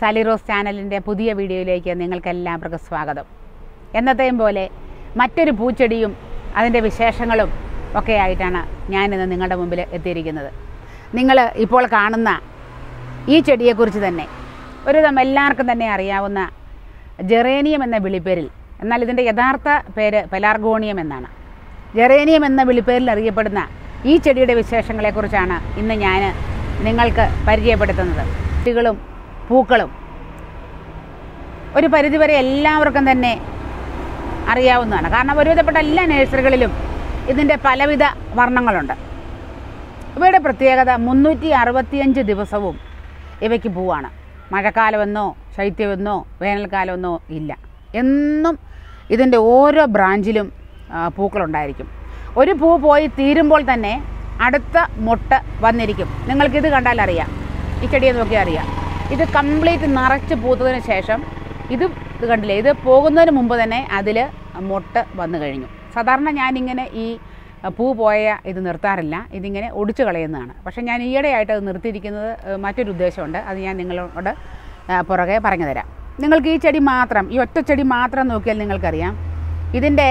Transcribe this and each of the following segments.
സാലിറോസ് ചാനലിൻ്റെ പുതിയ വീഡിയോയിലേക്ക് നിങ്ങൾക്കെല്ലാവർക്കും സ്വാഗതം എന്നത്തെയും പോലെ മറ്റൊരു പൂച്ചെടിയും അതിൻ്റെ വിശേഷങ്ങളും ഒക്കെ ആയിട്ടാണ് ഞാനിന്ന് നിങ്ങളുടെ മുമ്പിൽ എത്തിയിരിക്കുന്നത് നിങ്ങൾ ഇപ്പോൾ കാണുന്ന ഈ ചെടിയെക്കുറിച്ച് തന്നെ ഒരു വിധം എല്ലാവർക്കും തന്നെ അറിയാവുന്ന ജെറേനിയം എന്ന വിളിപ്പേരിൽ എന്നാൽ ഇതിൻ്റെ യഥാർത്ഥ പേര് പെലാർഗോണിയം എന്നാണ് ജെറേനിയം എന്ന വിളിപ്പേരിൽ അറിയപ്പെടുന്ന ഈ ചെടിയുടെ വിശേഷങ്ങളെക്കുറിച്ചാണ് ഇന്ന് ഞാൻ നിങ്ങൾക്ക് പരിചയപ്പെടുത്തുന്നത് ചെടികളും പൂക്കളും ഒരു പരിധിവരെ എല്ലാവർക്കും തന്നെ അറിയാവുന്നതാണ് കാരണം ഒരുവിധപ്പെട്ട എല്ലാ നഴ്സറികളിലും ഇതിൻ്റെ പലവിധ വർണ്ണങ്ങളുണ്ട് ഇവയുടെ പ്രത്യേകത മുന്നൂറ്റി അറുപത്തിയഞ്ച് ദിവസവും ഇവയ്ക്ക് പൂവാണ് മഴക്കാലമെന്നോ ശൈത്യമെന്നോ വേനൽക്കാലമെന്നോ ഇല്ല എന്നും ഇതിൻ്റെ ഓരോ ബ്രാഞ്ചിലും ആ, പൂക്കളുണ്ടായിരിക്കും ഒരു പൂ പോയി തീരുമ്പോൾ തന്നെ അടുത്ത മൊട്ട് വന്നിരിക്കും നിങ്ങൾക്കിത് കണ്ടാൽ അറിയാം ഈ ചെടിയെ നോക്കിയാൽ അറിയാം ഇത് കംപ്ലീറ്റ് നിറച്ച് പൂത്തതിന് ശേഷം ഇത് ഇത് കണ്ടില്ലേ ഇത് പോകുന്നതിന് മുമ്പ് തന്നെ അതിൽ മൊട്ട് വന്നു കഴിഞ്ഞു സാധാരണ ഞാനിങ്ങനെ ഈ അഹ്, പൂ പോയ ഇത് നിർത്താറില്ല ഇതിങ്ങനെ ഒടിച്ചു കളയുന്നതാണ് പക്ഷേ ഞാൻ ഈയിടെയായിട്ട് അത് നിർത്തിയിരിക്കുന്നത് ഏഹ്, മറ്റൊരു ഉദ്ദേശമുണ്ട് അത് ഞാൻ നിങ്ങളോട് ആ, പുറകെ പറഞ്ഞു തരാം നിങ്ങൾക്ക് ഈ ചെടി മാത്രം ഈ ഒറ്റ ചെടി മാത്രം നോക്കിയാൽ നിങ്ങൾക്കറിയാം ഇതിൻ്റെ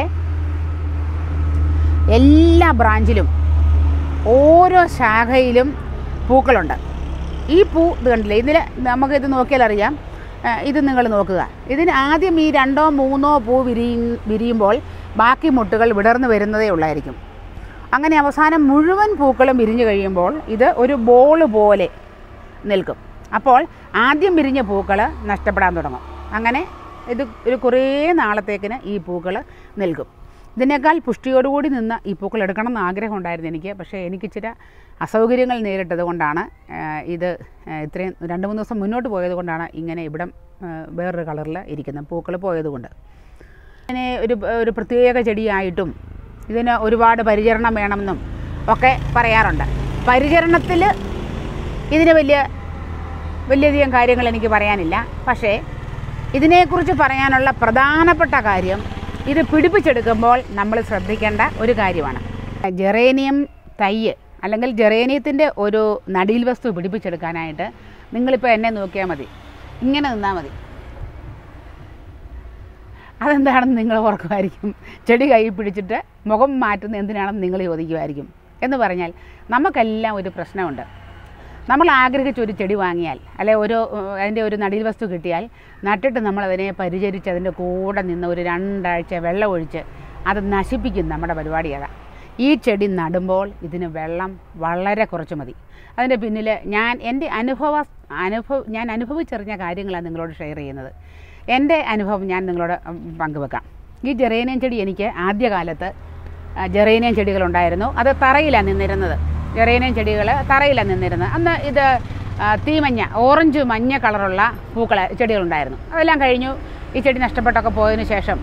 എല്ലാ ബ്രാഞ്ചിലും ഓരോ ശാഖയിലും പൂക്കളുണ്ട് ഈ പൂ ഇത് കണ്ടില്ലേ ഇതിൽ നമുക്കിത് നോക്കിയാൽ അറിയാം ആ, ഇത് നിങ്ങൾ നോക്കുക ഇതിന് ആദ്യം ഈ രണ്ടോ മൂന്നോ പൂ വിരി വിരിയുമ്പോൾ ബാക്കി മുട്ടുകൾ വിടർന്നു വരുന്നതേ ഉള്ളായിരിക്കും അങ്ങനെ അവസാനം മുഴുവൻ പൂക്കളും വിരിഞ്ഞു കഴിയുമ്പോൾ ഇത് ഒരു ബോൾ പോലെ നിൽക്കും അപ്പോൾ ആദ്യം വിരിഞ്ഞ പൂക്കൾ നഷ്ടപ്പെടാൻ തുടങ്ങും അങ്ങനെ ഇത് ഒരു കുറേ നാളത്തേക്കിന് ഈ പൂക്കൾ നിൽക്കും ഇതിനേക്കാൾ പുഷ്ടിയോടുകൂടി നിന്ന് ഈ പൂക്കൾ എടുക്കണം എന്ന് ആഗ്രഹം ഉണ്ടായിരുന്നു എനിക്ക് പക്ഷേ എനിക്ക് ഇച്ചിരി അസൗകര്യങ്ങൾ നേരിട്ടത് കൊണ്ടാണ് ആ, ഇത് ആ, ഇത്രയും രണ്ട് മൂന്ന് ദിവസം മുന്നോട്ട് പോയത് കൊണ്ടാണ് ഇങ്ങനെ ഇവിടം ആ, വേറൊരു കളറിൽ ഇരിക്കുന്നത് പൂക്കൾ പോയത് കൊണ്ട് ഇതിനെ ഒരു ഒരു പ്രത്യേക ചെടിയായിട്ടും ഇതിന് ഒരുപാട് പരിചരണം വേണമെന്നും ഒക്കെ പറയാറുണ്ട് പരിചരണത്തിൽ ഇതിന് വലിയ വലിയധികം കാര്യങ്ങൾ എനിക്ക് പറയാനില്ല പക്ഷേ ഇതിനെക്കുറിച്ച് പറയാനുള്ള പ്രധാനപ്പെട്ട കാര്യം ഇത് പിടിപ്പിച്ചെടുക്കുമ്പോൾ നമ്മൾ ശ്രദ്ധിക്കേണ്ട ഒരു കാര്യമാണ് ജെറേനിയം തയ്യ് അല്ലെങ്കിൽ ജെറേനിയത്തിൻ്റെ ഒരു നടീൽ വസ്തു പിടിപ്പിച്ചെടുക്കാനായിട്ട് നിങ്ങളിപ്പോൾ എന്നെ നോക്കിയാൽ മതി ഇങ്ങനെ നിന്നാൽ മതി അതെന്താണെന്ന് നിങ്ങൾ ഓർക്കുമായിരിക്കും ചെടി കൈ പിടിച്ചിട്ട് മുഖം മാറ്റുന്ന എന്തിനാണെന്ന് നിങ്ങൾ ചോദിക്കുമായിരിക്കും എന്ന് പറഞ്ഞാൽ നമുക്കെല്ലാം ഒരു പ്രശ്നമുണ്ട് നമ്മൾ ആഗ്രഹിച്ച ഒരു ചെടി വാങ്ങിയാൽ അല്ലെ ഒരു ഏഹ്, അതിൻ്റെ ഒരു നടീൽ വസ്തു കിട്ടിയാൽ നട്ടിട്ട് നമ്മൾ അതിനെ പരിചരിച്ച് അതിൻ്റെ കൂടെ നിന്ന് ഒരു രണ്ടാഴ്ച വെള്ളം ഒഴിച്ച് അത് നശിപ്പിക്കും നമ്മുടെ പരിപാടി അതാ ഈ ചെടി നടുമ്പോൾ ഇതിന് വെള്ളം വളരെ കുറച്ച് മതി അതിൻ്റെ പിന്നിൽ ഞാൻ എൻ്റെ അനുഭവ അനുഭവ ഞാൻ അനുഭവിച്ചറിഞ്ഞ കാര്യങ്ങളാണ് നിങ്ങളോട് ഷെയർ ചെയ്യുന്നത് എൻ്റെ അനുഭവം ഞാൻ നിങ്ങളോട് ഉം, പങ്കുവെക്കാം ഈ ജെറേനിയം ചെടി എനിക്ക് ആദ്യകാലത്ത് ആ, ജെറേനിയം ചെടികളുണ്ടായിരുന്നു അത് തറയിലാണ് നിന്നിരുന്നത് ജെറേനിയം ചെടികൾ തറയിലാണ് നിന്നിരുന്നത് അന്ന് ഇത് ആ, തീമഞ്ഞ ഓറഞ്ച് മഞ്ഞ കളറുള്ള പൂക്കൾ ചെടികളുണ്ടായിരുന്നു അതെല്ലാം കഴിഞ്ഞു ഈ ചെടി നഷ്ടപ്പെട്ടൊക്കെ പോയതിനു ശേഷം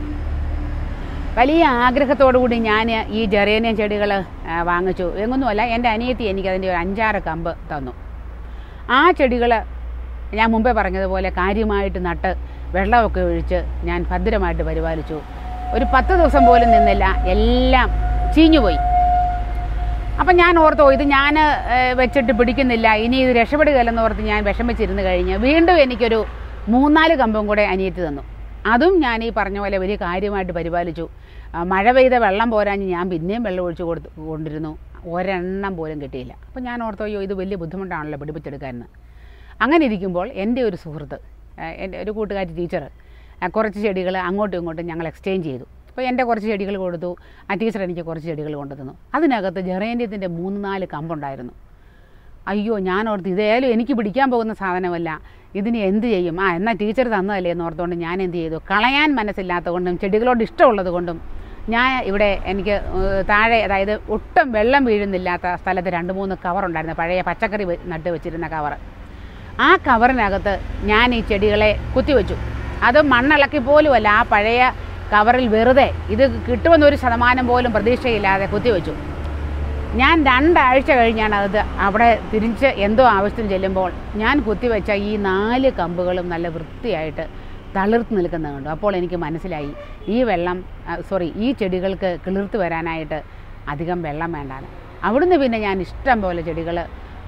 വലിയ ആഗ്രഹത്തോടു കൂടി ഞാൻ ഈ ജെറേനിയം ചെടികൾ വാങ്ങിച്ചു എങ്ങൊന്നുമല്ല എൻ്റെ അനിയത്തി എനിക്ക് അതിൻ്റെ ഒരു അഞ്ചാറ് കമ്പ് തന്നു ആ ചെടികൾ ഞാൻ മുമ്പേ പറഞ്ഞതുപോലെ കാര്യമായിട്ട് നട്ട് വെള്ളമൊക്കെ ഒഴിച്ച് ഞാൻ ഭദ്രമായിട്ട് പരിപാലിച്ചു ഒരു പത്ത് ദിവസം പോലും നിന്നില്ല എല്ലാം ചീഞ്ഞുപോയി അപ്പം ഞാൻ ഓർത്തോ ഇത് ഞാൻ വെച്ചിട്ട് പിടിക്കുന്നില്ല ഇനി ഇത് രക്ഷപ്പെടുകയില്ലെന്ന് ഓർത്ത് ഞാൻ വിഷമിച്ചിരുന്ന് കഴിഞ്ഞ് വീണ്ടും എനിക്കൊരു മൂന്നാല് കമ്പും കൂടെ അനിയത്തി തന്നു അതും ഞാൻ ഈ പറഞ്ഞ പോലെ വലിയ കാര്യമായിട്ട് പരിപാലിച്ചു ആ, മഴ പെയ്ത വെള്ളം പോരാഞ്ഞ് ഞാൻ പിന്നെയും വെള്ളം ഒഴിച്ച് കൊടുത്ത് കൊണ്ടിരുന്നു ഒരെണ്ണം പോലും കിട്ടിയില്ല അപ്പം ഞാൻ ഓർത്തോ അയ്യോ ഇത് വലിയ ബുദ്ധിമുട്ടാണല്ലോ പിടിപ്പിച്ചെടുക്കാമെന്ന് അങ്ങനെ ഇരിക്കുമ്പോൾ എൻ്റെ ഒരു സുഹൃത്ത് ആ, എൻ്റെ ഒരു കൂട്ടുകാരി ടീച്ചർ കുറച്ച് ചെടികൾ അങ്ങോട്ടും ഇങ്ങോട്ടും ഞങ്ങൾ എക്സ്ചേഞ്ച് ചെയ്തു അപ്പോൾ എൻ്റെ കുറച്ച് ചെടികൾ കൊടുത്തു ആ ടീച്ചർ എനിക്ക് കുറച്ച് ചെടികൾ കൊണ്ടു തന്നു അതിനകത്ത് ജെറേന്യത്തിൻ്റെ മൂന്ന് നാല് കമ്പുണ്ടായിരുന്നു അയ്യോ ഞാൻ ഓർത്ത് ഇതേലും എനിക്ക് പിടിക്കാൻ പോകുന്ന സാധനമല്ല ഇതിന് എന്ത് ചെയ്യും ആ എന്നാൽ ടീച്ചർ തന്നതല്ലേ എന്ന് ഓർത്തുകൊണ്ട് ഞാൻ എന്ത് ചെയ്തു കളയാൻ മനസ്സില്ലാത്തതുകൊണ്ടും ചെടികളോട് ഇഷ്ടമുള്ളത് കൊണ്ടും ഞാൻ ഇവിടെ എനിക്ക് ഏഹ്, താഴെ അതായത് ഒട്ടും വെള്ളം വീഴുന്നില്ലാത്ത സ്ഥലത്ത് രണ്ട് മൂന്ന് കവറുണ്ടായിരുന്നു പഴയ പച്ചക്കറി വെ- നട്ട് വെച്ചിരുന്ന കവർ ആ കവറിനകത്ത് ഞാൻ ഈ ചെടികളെ കുത്തിവെച്ചു അത് മണ്ണിളക്കി പോലുമല്ല ആ പഴയ കവറിൽ വെറുതെ ഇത് കിട്ടുമെന്ന് ഒരു ശതമാനം പോലും പ്രതീക്ഷയില്ലാതെ കുത്തിവെച്ചു ഞാൻ രണ്ടാഴ്ച കഴിഞ്ഞാണ് അത് അവിടെ തിരിച്ച് എന്തോ ആവശ്യത്തിന് ചെല്ലുമ്പോൾ ഞാൻ കുത്തിവെച്ച ഈ നാല് കമ്പുകളും നല്ല വൃത്തിയായിട്ട് തളിർത്ത് നിൽക്കുന്നത് കണ്ടു അപ്പോൾ എനിക്ക് മനസ്സിലായി ഈ വെള്ളം സോറി ഈ ചെടികൾക്ക് കിളിർത്ത് വരാനായിട്ട് അധികം വെള്ളം വേണ്ടാണ് അവിടുന്ന് പിന്നെ ഞാൻ ഇഷ്ടം പോലെ ചെടികൾ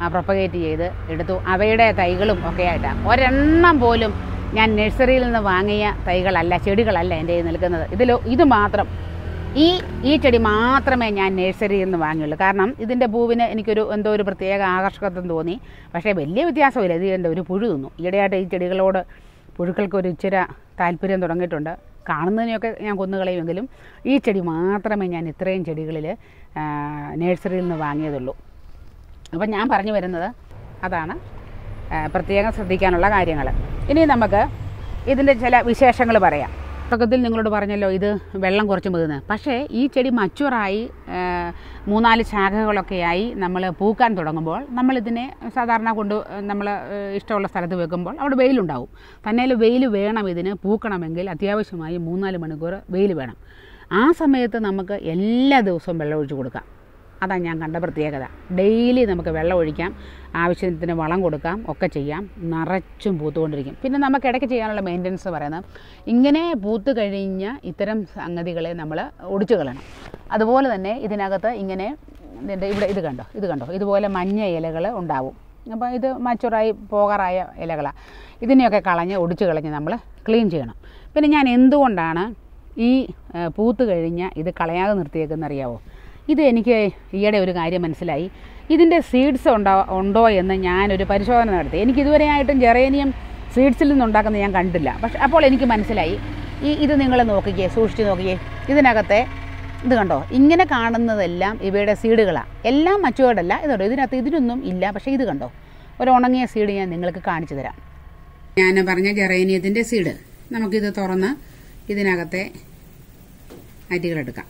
പ്രൊപ്പഗേറ്റ് ചെയ്ത് എടുത്തു അവയുടെ തൈകളും ഒക്കെ ആയിട്ടാണ് ഒരെണ്ണം പോലും ഞാൻ നഴ്സറിയിൽ നിന്ന് വാങ്ങിയ തൈകളല്ല ചെടികളല്ല എൻ്റെ കയ്യിൽ നിൽക്കുന്നത് ഇതിൽ ഇത് മാത്രം ഈ ഈ ചെടി മാത്രമേ ഞാൻ നഴ്സറിയിൽ നിന്ന് വാങ്ങിയുള്ളൂ കാരണം ഇതിൻ്റെ പൂവിന് എനിക്കൊരു എന്തോ ഒരു പ്രത്യേക ആകർഷകത്വം തോന്നി പക്ഷേ വലിയ വ്യത്യാസമില്ല ഇത് എൻ്റെ ഒരു പുഴു തിന്നു ഈയിടെയായിട്ട് ഈ ചെടികളോട് പുഴുക്കൾക്ക് ഒരു ഇച്ചിരി താല്പര്യം തുടങ്ങിയിട്ടുണ്ട് കാണുന്നതിനെയൊക്കെ ഞാൻ കൊന്നുകളയുമെങ്കിലും ഈ ചെടി മാത്രമേ ഞാൻ ഇത്രയും ചെടികളിൽ നഴ്സറിയിൽ നിന്ന് വാങ്ങിയതുള്ളൂ അപ്പം ഞാൻ പറഞ്ഞു വരുന്നത് അതാണ് ആ, പ്രത്യേകം ശ്രദ്ധിക്കാനുള്ള കാര്യങ്ങൾ ഇനി നമുക്ക് ഇതിൻ്റെ ചില വിശേഷങ്ങൾ പറയാം തുടക്കത്തിൽ നിങ്ങളോട് പറഞ്ഞല്ലോ ഇത് വെള്ളം കുറച്ച് മതിയെന്ന് പക്ഷേ ഈ ചെടി മച്ചുറായി മൂന്നാല് ശാഖകളൊക്കെയായി നമ്മൾ പൂക്കാൻ തുടങ്ങുമ്പോൾ നമ്മളിതിനെ സാധാരണ കൊണ്ട് നമ്മൾ ഇഷ്ടമുള്ള സ്ഥലത്ത് വെക്കുമ്പോൾ അവിടെ വെയിലുണ്ടാവും തന്നെയിൽ വെയിൽ വേണം ഇതിന് പൂക്കണമെങ്കിൽ അത്യാവശ്യമായി മൂന്നാല് മണിക്കൂർ വെയിൽ വേണം ആ സമയത്ത് നമുക്ക് എല്ലാ ദിവസവും വെള്ളം ഒഴിച്ച് കൊടുക്കാം അതാണ് ഞാൻ കണ്ട പ്രത്യേകത ഡെയിലി നമുക്ക് വെള്ളം ഒഴിക്കാം ആവശ്യത്തിന് വളം കൊടുക്കാം ഒക്കെ ചെയ്യാം നിറച്ചും പൂത്തുകൊണ്ടിരിക്കും പിന്നെ നമുക്ക് ഇടയ്ക്ക് ചെയ്യാനുള്ള മെയിൻ്റനൻസ് പറയുന്നത് ഇങ്ങനെ പൂത്ത് കഴിഞ്ഞ ഇത്തരം സംഗതികളെ നമ്മൾ ഒടിച്ചു കളയണം അതുപോലെ തന്നെ ഇതിനകത്ത് ഇങ്ങനെ ഇതിൻ്റെ ഇവിടെ ഇത് കണ്ടോ ഇത് കണ്ടോ ഇതുപോലെ മഞ്ഞ ഇലകൾ ഉണ്ടാവും അപ്പോൾ ഇത് മച്ചുറായി പോകാറായ ഇലകളാണ് ഇതിനെയൊക്കെ കളഞ്ഞ് ഒടിച്ചു കളഞ്ഞ് നമ്മൾ ക്ലീൻ ചെയ്യണം പിന്നെ ഞാൻ എന്തുകൊണ്ടാണ് ഈ ഏഹ്, പൂത്ത് കഴിഞ്ഞ ഇത് കളയാതെ നിർത്തിയേക്കെന്ന് അറിയാവോ ഇത് എനിക്ക് ഈയിടെ ഒരു കാര്യം മനസ്സിലായി ഇതിൻ്റെ സീഡ്സ് ഉണ്ടോ ഉണ്ടോ എന്ന് ഞാനൊരു പരിശോധന നടത്തി എനിക്ക് ഇതുവരെയായിട്ടും ജെറേനിയം സീഡ്സിൽ നിന്നുണ്ടാക്കുന്നത് ഞാൻ കണ്ടില്ല പക്ഷെ അപ്പോൾ എനിക്ക് മനസ്സിലായി ഈ ഇത് നിങ്ങൾ നോക്കിക്കേ സൂക്ഷിച്ച് നോക്കിക്കേ ഇതിനകത്തെ ഇത് കണ്ടോ ഇങ്ങനെ കാണുന്നതെല്ലാം ഇവയുടെ സീഡുകളാണ് എല്ലാം മച്ചുവേർഡല്ല ഇതുണ്ടോ ഇതിനകത്ത് ഇതിനൊന്നും ഇല്ല പക്ഷേ ഇത് കണ്ടോ ഒരു ഉണങ്ങിയ സീഡ് ഞാൻ നിങ്ങൾക്ക് കാണിച്ചു തരാം ഞാൻ പറഞ്ഞ ജെറേനിയത്തിൻ്റെ സീഡ് നമുക്കിത് തുറന്ന് ഇതിനകത്തെ അരികളെടുക്കാം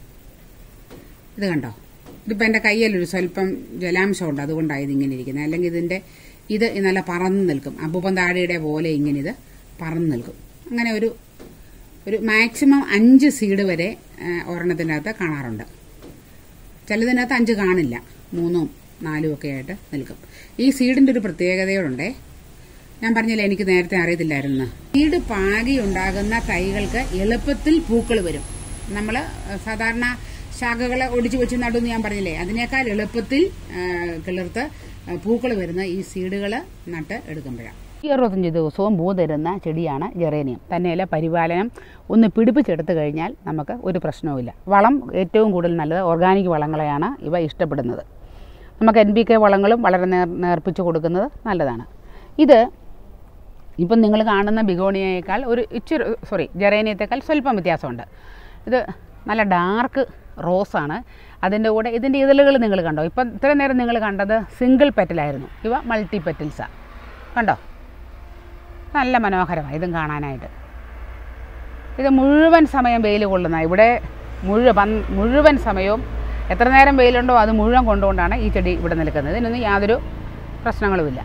ഇത് കണ്ടോ ഇതിപ്പോൾ എൻ്റെ കയ്യിലൊരു സ്വല്പം ജലാംശം ഉണ്ട് അതുകൊണ്ടാണ് ഇതിങ്ങനെ ഇരിക്കുന്നത് അല്ലെങ്കിൽ ഇതിൻ്റെ ഇത് നല്ല പറന്ന് നിൽക്കും അപ്പൂപ്പൻ താടിയുടെ പോലെ ഇങ്ങനെ ഇത് പറന്ന് നിൽക്കും അങ്ങനെ ഒരു ഒരു മാക്സിമം അഞ്ച് സീഡ് വരെ ആ, ഒരെണ്ണത്തിനകത്ത് കാണാറുണ്ട് ചിലതിനകത്ത് അഞ്ച് കാണില്ല മൂന്നും നാലും ഒക്കെ ആയിട്ട് നിൽക്കും ഈ സീഡിൻ്റെ ഒരു പ്രത്യേകതയോടുണ്ടേ ഞാൻ പറഞ്ഞില്ല എനിക്ക് നേരത്തെ അറിയത്തില്ലായിരുന്നു സീഡ് പാകി ഉണ്ടാകുന്ന തൈകൾക്ക് എളുപ്പത്തിൽ പൂക്കൾ വരും നമ്മൾ സാധാരണ ശാഖകളെ ഒടിച്ചു വെച്ച് നടുന്ന് ഞാൻ പറഞ്ഞില്ലേ അതിനേക്കാൾ എളുപ്പത്തിൽ ആ, കിളിർത്ത് പൂക്കൾ വരുന്ന ഈ സീഡുകൾ നട്ട് എടുക്കുമ്പോഴാണ് അറുപത്തഞ്ച് ദിവസവും പൂ തരുന്ന ചെടിയാണ് ജെറേനിയം തന്നെയല്ല പരിപാലനം ഒന്ന് പിടിപ്പിച്ചെടുത്തു കഴിഞ്ഞാൽ നമുക്ക് ഒരു പ്രശ്നവുമില്ല വളം ഏറ്റവും കൂടുതൽ നല്ലത് ഓർഗാനിക് വളങ്ങളെയാണ് ഇവ ഇഷ്ടപ്പെടുന്നത് നമുക്ക് എൻ ബി കെ വളങ്ങളും വളരെ നേർ നേർപ്പിച്ച് കൊടുക്കുന്നത് നല്ലതാണ് ഇത് ഇപ്പം നിങ്ങൾ കാണുന്ന ബിഗോണിയയേക്കാൾ ഒരു ഇച്ചിരി സോറി ജെറേനിയത്തേക്കാൾ സ്വല്പം വ്യത്യാസമുണ്ട് ഇത് നല്ല ഡാർക്ക് റോസാണ് അതിൻ്റെ കൂടെ ഇതിൻ്റെ ഇതളുകൾ നിങ്ങൾ കണ്ടോ ഇപ്പം ഇത്രയും നേരം നിങ്ങൾ കണ്ടത് സിംഗിൾ പെറ്റലായിരുന്നു ഇവ മൾട്ടി പെറ്റൽസാണ് കണ്ടോ നല്ല മനോഹരമാണ് ഇതും കാണാനായിട്ട് ഇത് മുഴുവൻ സമയം വെയിൽ കൊള്ളുന്ന ഇവിടെ മുഴുവൻ മുഴുവൻ സമയവും എത്ര നേരം വെയിലുണ്ടോ അത് മുഴുവൻ കൊണ്ടുകൊണ്ടാണ് ഈ ചെടി ഇവിടെ നിൽക്കുന്നത് ഇതിനൊന്നും യാതൊരു പ്രശ്നങ്ങളുമില്ല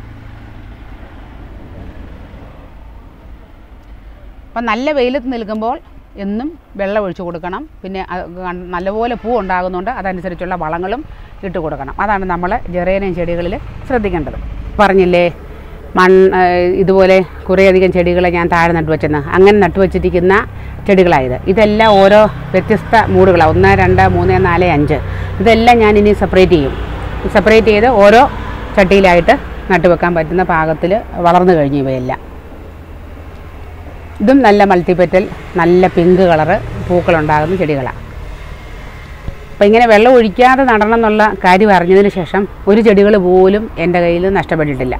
അപ്പം നല്ല വെയിലത്ത് നിൽക്കുമ്പോൾ എന്നും വെള്ളം ഒഴിച്ചു കൊടുക്കണം പിന്നെ അത് കൺ- നല്ലപോലെ പൂ ഉണ്ടാകുന്നുണ്ട് അതനുസരിച്ചുള്ള വളങ്ങളും ഇട്ട് കൊടുക്കണം അതാണ് നമ്മൾ ജെറേനിയം ചെടികളിൽ ശ്രദ്ധിക്കേണ്ടത് പറഞ്ഞില്ലേ മൺ ഏഹ് ഇതുപോലെ കുറേയധികം ചെടികളെ ഞാൻ താഴെ നട്ടുവെച്ചെന്ന് അങ്ങനെ നട്ടുവച്ചിരിക്കുന്ന ചെടികളായത് ഇതെല്ലാം ഓരോ വ്യത്യസ്ത മൂടുകളാണ് ഒന്ന് രണ്ട് മൂന്ന് നാല് അഞ്ച് ഇതെല്ലാം ഞാൻ ഇനി സെപ്പറേറ്റ് ചെയ്യും സെപ്പറേറ്റ് ചെയ്ത് ഓരോ ചട്ടിയിലായിട്ട് നട്ടുവെക്കാൻ പറ്റുന്ന പാകത്തിൽ വളർന്നു കഴിഞ്ഞു ഇവയെല്ലാം ഇതും നല്ല മൾട്ടിപ്പെറ്റൽ നല്ല പിങ്ക് കളറ് പൂക്കളുണ്ടാകുന്ന ചെടികളാണ് അപ്പോൾ ഇങ്ങനെ വെള്ളം ഒഴിക്കാതെ നടണം എന്നുള്ള കാര്യം അറിഞ്ഞതിന് ശേഷം ഒരു ചെടികൾ പോലും എൻ്റെ കയ്യിൽ നഷ്ടപ്പെട്ടിട്ടില്ല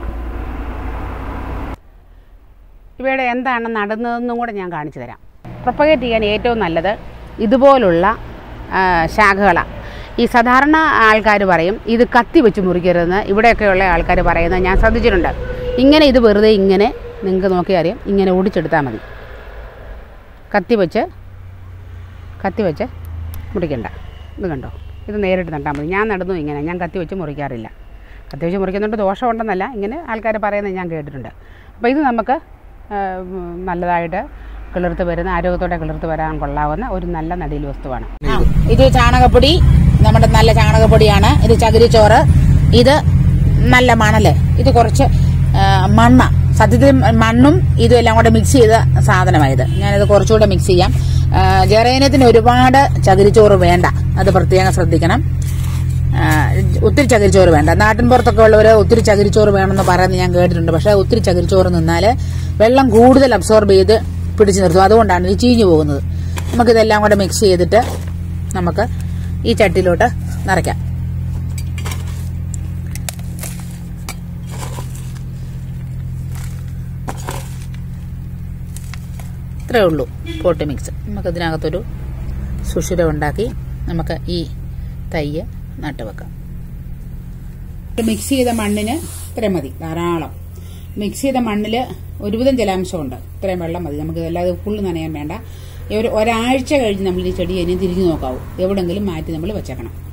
ഇവയുടെ എന്താണ് നടുന്നതെന്നും കൂടെ ഞാൻ കാണിച്ചു തരാം പ്രൊപ്പഗേറ്റ് ചെയ്യാൻ ഏറ്റവും നല്ലത് ഇതുപോലുള്ള ശാഖകളാണ് ഈ സാധാരണ ആൾക്കാർ പറയും ഇത് കത്തി വെച്ച് മുറിക്കരുതെന്ന് ഇവിടെയൊക്കെയുള്ള ആൾക്കാർ പറയുന്നത് ഞാൻ ശ്രദ്ധിച്ചിട്ടുണ്ട് ഇങ്ങനെ ഇത് വെറുതെ ഇങ്ങനെ നിങ്ങൾക്ക് നോക്കിയാൽ അറിയാം ഇങ്ങനെ ഒടിച്ചെടുത്താൽ മതി കത്തി വെച്ച് കത്തി വെച്ച് മുറിക്കണ്ട ഇത് കണ്ടോ ഇത് നേരിട്ട് നട്ടാൽ മതി ഞാൻ നടന്നു ഇങ്ങനെ ഞാൻ കത്തി വെച്ച് മുറിക്കാറില്ല കത്തി വെച്ച് മുറിക്കുന്നുണ്ട് ദോഷമുണ്ടെന്നല്ല ഇങ്ങനെ ആൾക്കാർ പറയുന്നത് ഞാൻ കേട്ടിട്ടുണ്ട് അപ്പോൾ ഇത് നമുക്ക് ആ, ഉം, നല്ലതായിട്ട് കിളിർത്ത് വരുന്ന ആരോഗ്യത്തോടെ കിളിർത്ത് വരാൻ കൊള്ളാവുന്ന ഒരു നല്ല നടീൽ വസ്തുവാണ് ഇത് ചാണകപ്പൊടി നമ്മുടെ നല്ല ചാണകപ്പൊടിയാണ് ഇത് ചകിരിച്ചോറ് ഇത് നല്ല മണല് ഇത് കുറച്ച് ആ, മണ്ണ സത്യത്തിൽ മണ്ണും ഇതും എല്ലാം കൂടെ മിക്സ് ചെയ്ത സാധനമായത് ഞാനിത് കുറച്ചുകൂടെ മിക്സ് ചെയ്യാം ആ, ജെറേനിയത്തിന് ഒരുപാട് ചകിരിച്ചോറ് വേണ്ട അത് പ്രത്യേകം ശ്രദ്ധിക്കണം ആ, ഒത്തിരി ചകിരിച്ചോറ് വേണ്ട നാട്ടിൻ പുറത്തൊക്കെ ഉള്ളവർ ഒത്തിരി ചകിരിച്ചോറ് വേണമെന്ന് പറയുന്നത് ഞാൻ കേട്ടിട്ടുണ്ട് പക്ഷെ ഒത്തിരി ചകിരിച്ചോറ് നിന്നാൽ വെള്ളം കൂടുതൽ അബ്സോർബ് ചെയ്ത് പിടിച്ചു നിർത്തും അതുകൊണ്ടാണ് ഇത് ചീഞ്ഞു പോകുന്നത് നമുക്കിതെല്ലാം കൂടെ മിക്സ് ചെയ്തിട്ട് നമുക്ക് ഈ ചട്ടിയിലോട്ട് നിറയ്ക്കാം ഇത്രയേ ഉള്ളൂ പോട്ട് മിക്സ് നമുക്ക് ഇതിനകത്തൊരു സുഷിരം ഉണ്ടാക്കി നമുക്ക് ഈ തയ്യ് നട്ടുവെക്കാം മിക്സ് ചെയ്ത മണ്ണിന് ഇത്രയും മതി ധാരാളം മിക്സ് ചെയ്ത മണ്ണിൽ ഒരുവിധം ജലാംശമുണ്ട് ഇത്രയും വെള്ളം മതി നമുക്ക് അല്ലാതെ ഫുള്ള് നനയാൻ വേണ്ട ഈ ഒരു ഒരാഴ്ച കഴിഞ്ഞ് നമ്മൾ ഈ ചെടി ഇനി തിരിഞ്ഞു നോക്കാവൂ എവിടെങ്കിലും മാറ്റി നമ്മൾ വെച്ചേക്കണം